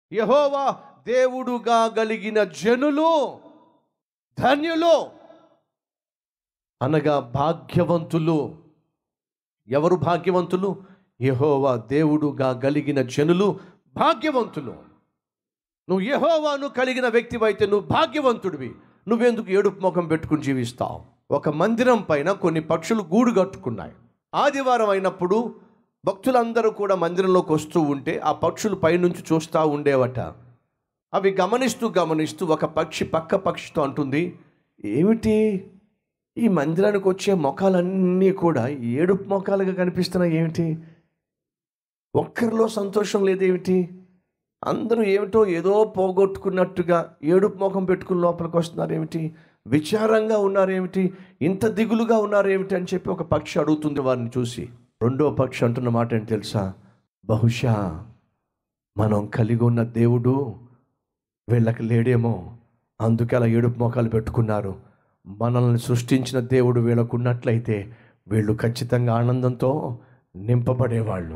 యహోవా దేవుడుగా కలిగిన జనులు ధన్యులు అనగా భాగ్యవంతులు ఎవరు భాగ్యవంతులు యహోవా దేవుడుగా కలిగిన జనులు భాగ్యవంతులు నువ్వు యహోవాను కలిగిన వ్యక్తివైతే నువ్వు భాగ్యవంతుడివి నువ్వెందుకు ఏడుపు ముఖం పెట్టుకుని జీవిస్తావు ఒక మందిరం పైన కొన్ని పక్షులు గూడు కట్టుకున్నాయి ఆదివారం అయినప్పుడు భక్తులందరూ కూడా మందిరంలోకి వస్తూ ఉంటే ఆ పక్షులు పైనుంచి చూస్తూ ఉండేవట అవి గమనిస్తూ గమనిస్తూ ఒక పక్షి పక్క పక్షితో అంటుంది ఏమిటి ఈ మందిరానికి వచ్చే మొఖాలన్నీ కూడా ఏడుపు మొఖాలుగా కనిపిస్తున్నాయి ఏమిటి ఒక్కరిలో సంతోషం లేదేమిటి అందరూ ఏమిటో ఏదో పోగొట్టుకున్నట్టుగా ఏడుపు ముఖం పెట్టుకుని లోపలికి వస్తున్నారు ఏమిటి విచారంగా ఉన్నారేమిటి ఇంత దిగులుగా ఉన్నారేమిటి అని చెప్పి ఒక పక్షి అడుగుతుంది వారిని చూసి రెండో పక్షి అంటున్న మాట ఏంటి తెలుసా బహుశా మనం కలిగి ఉన్న దేవుడు వీళ్ళకి లేడేమో అందుకే అలా ఏడుపు మొఖాలు పెట్టుకున్నారు మనల్ని సృష్టించిన దేవుడు వీళ్ళకు ఉన్నట్లయితే వీళ్ళు ఖచ్చితంగా ఆనందంతో నింపబడేవాళ్ళు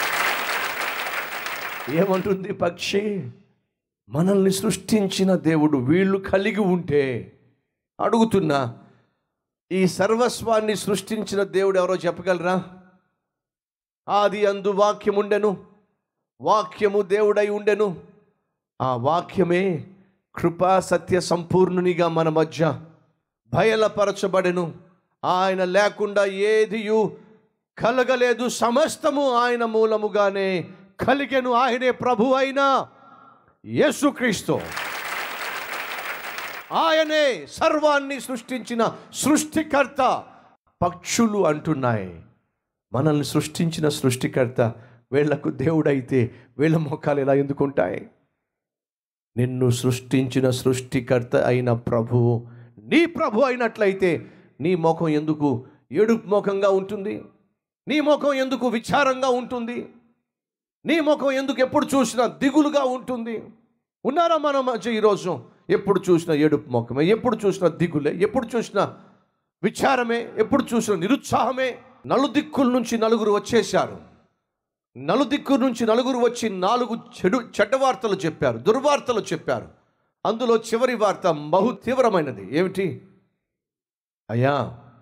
ఏమంటుంది పక్షి మనల్ని సృష్టించిన దేవుడు వీళ్ళు కలిగి ఉంటే అడుగుతున్నా ఈ సర్వస్వాన్ని సృష్టించిన దేవుడు ఎవరో చెప్పగలరా ఆది అందు వాక్యముండెను వాక్యము దేవుడై ఉండెను ఆ వాక్యమే కృపా సత్య సంపూర్ణునిగా మన మధ్య బయలపరచబడెను ఆయన లేకుండా ఏదియు కలగలేదు సమస్తము ఆయన మూలముగానే కలిగెను ఆయనే ప్రభు అయిన యేసుక్రీస్తు ఆయనే సర్వాన్ని సృష్టించిన సృష్టికర్త పక్షులు అంటున్నాయి మనల్ని సృష్టించిన సృష్టికర్త వీళ్లకు దేవుడైతే వీళ్ళ మొక్కలు ఎలా ఎందుకుంటాయి నిన్ను సృష్టించిన సృష్టికర్త అయిన ప్రభువు నీ ప్రభు అయినట్లయితే నీ ముఖం ఎందుకు ఏడుపు ముఖంగా ఉంటుంది నీ ముఖం ఎందుకు విచారంగా ఉంటుంది నీ ముఖం ఎందుకు ఎప్పుడు చూసినా దిగులుగా ఉంటుంది ఉన్నారా మన మధ్య ఈరోజు ఎప్పుడు చూసినా ఏడుపు ముఖమే ఎప్పుడు చూసినా దిగులే ఎప్పుడు చూసినా విచారమే ఎప్పుడు చూసినా నిరుత్సాహమే నలుదిక్కుల నుంచి నలుగురు వచ్చేశారు నలుదిక్కు నుంచి నలుగురు వచ్చి నాలుగు చెడు చెడ్డ వార్తలు చెప్పారు దుర్వార్తలు చెప్పారు అందులో చివరి వార్త బహు తీవ్రమైనది ఏమిటి అయ్యా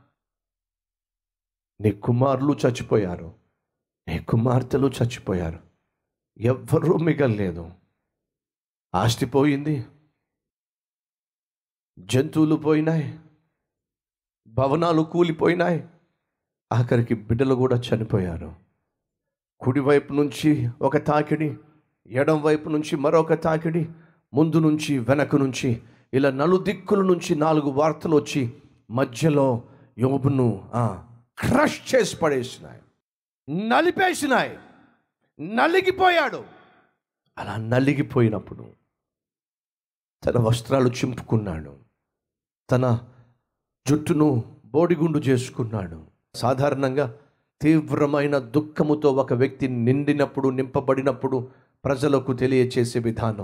నీ కుమారులు చచ్చిపోయారు నీ కుమార్తెలు చచ్చిపోయారు ఎవ్వరూ మిగల్లేదు ఆస్తి పోయింది జంతువులు పోయినాయి భవనాలు కూలిపోయినాయి ఆఖరికి బిడ్డలు కూడా చనిపోయారు కుడివైపు నుంచి ఒక తాకిడి ఎడం వైపు నుంచి మరొక తాకిడి ముందు నుంచి వెనక నుంచి ఇలా నలుదిక్కుల నుంచి నాలుగు వార్తలు వచ్చి మధ్యలో యోబును క్రష్ చేసి పడేసినాయి నలిపేసినాయి నలిగిపోయాడు అలా నలిగిపోయినప్పుడు తన వస్త్రాలు చింపుకున్నాడు తన జుట్టును బోడిగుండు చేసుకున్నాడు సాధారణంగా తీవ్రమైన దుఃఖముతో ఒక వ్యక్తి నిండినప్పుడు నింపబడినప్పుడు ప్రజలకు తెలియచేసే విధానం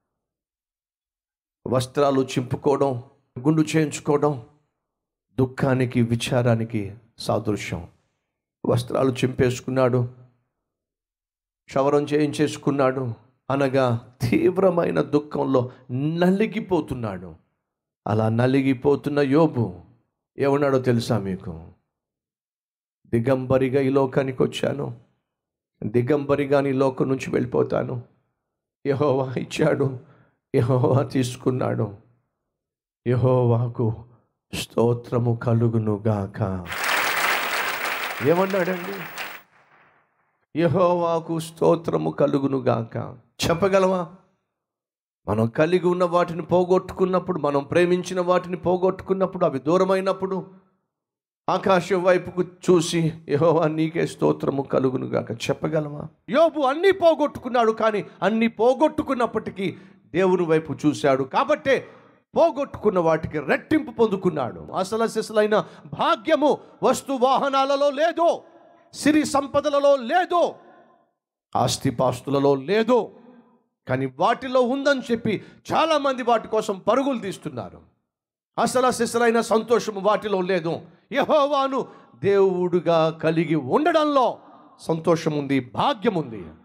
వస్త్రాలు చింపుకోవడం గుండు చేయించుకోవడం దుఃఖానికి విచారానికి సాదృశ్యం వస్త్రాలు చింపేసుకున్నాడు క్షవరం చేయించేసుకున్నాడు అనగా తీవ్రమైన దుఃఖంలో నలిగిపోతున్నాడు అలా నలిగిపోతున్న యోబు ఏమన్నాడో తెలుసా మీకు దిగంబరిగా ఈ లోకానికి వచ్చాను దిగంబరిగా నీ లోకం నుంచి వెళ్ళిపోతాను యహోవా ఇచ్చాడు యహోవా తీసుకున్నాడు యహోవాకు స్తోత్రము కలుగును గాక ఏమన్నాడండి యహోవాకు స్తోత్రము కలుగును గాక చెప్పగలవా మనం కలిగి ఉన్న వాటిని పోగొట్టుకున్నప్పుడు మనం ప్రేమించిన వాటిని పోగొట్టుకున్నప్పుడు అవి దూరమైనప్పుడు ఆకాశం వైపుకు చూసి యహోవా నీకే స్తోత్రము కలుగును గాక చెప్పగలమా యోబు అన్నీ పోగొట్టుకున్నాడు కానీ అన్నీ పోగొట్టుకున్నప్పటికీ దేవుని వైపు చూశాడు కాబట్టే పోగొట్టుకున్న వాటికి రెట్టింపు పొందుకున్నాడు అసలు సిసలైన భాగ్యము వస్తు వాహనాలలో లేదు సిరి సంపదలలో లేదు ఆస్తిపాస్తులలో లేదు కానీ వాటిలో ఉందని చెప్పి చాలామంది వాటి కోసం పరుగులు తీస్తున్నారు అసలు సిసలైన సంతోషం వాటిలో లేదు యహోవాను దేవుడుగా కలిగి ఉండడంలో సంతోషం ఉంది భాగ్యం ఉంది